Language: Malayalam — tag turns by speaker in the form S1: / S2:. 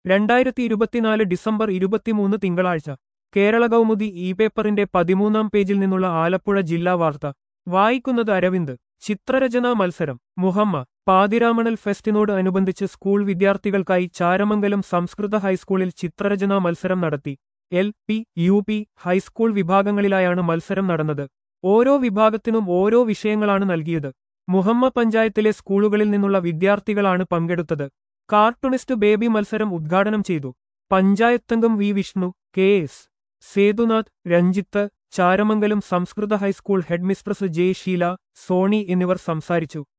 S1: രണ്ടായിരത്തി ഇരുപത്തിനാല് ഡിസംബർ ഇരുപത്തിമൂന്ന് തിങ്കളാഴ്ച കേരള കൗമുദി ഇ പേപ്പറിന്റെ പതിമൂന്നാം പേജിൽ നിന്നുള്ള ആലപ്പുഴ ജില്ലാ വാർത്ത വായിക്കുന്നത് അരവിന്ദ് ചിത്രരചനാ മത്സരം മുഹമ്മ പാതിരാമണൽ ഫെസ്റ്റിനോട് അനുബന്ധിച്ച് സ്കൂൾ വിദ്യാർത്ഥികൾക്കായി ചാരമംഗലം സംസ്കൃത ഹൈസ്കൂളിൽ ചിത്രരചനാ മത്സരം നടത്തി L P U P high school വിഭാഗങ്ങളിലായാണ് മത്സരം നടന്നത് ഓരോ വിഭാഗത്തിനും ഓരോ വിഷയങ്ങളാണ് നൽകിയത് മുഹമ്മ പഞ്ചായത്തിലെ സ്കൂളുകളിൽ നിന്നുള്ള വിദ്യാർത്ഥികളാണ് പങ്കെടുത്തത് കാർട്ടൂണിസ്റ്റ് ബേബി മത്സരം ഉദ്ഘാടനം ചെയ്തു പഞ്ചായത്തംഗം V Vishnu K S Sethunath Ranjith Charamangalam സംസ്കൃത high school headmistress J Sheela Soni എന്നിവർ സംസാരിച്ചു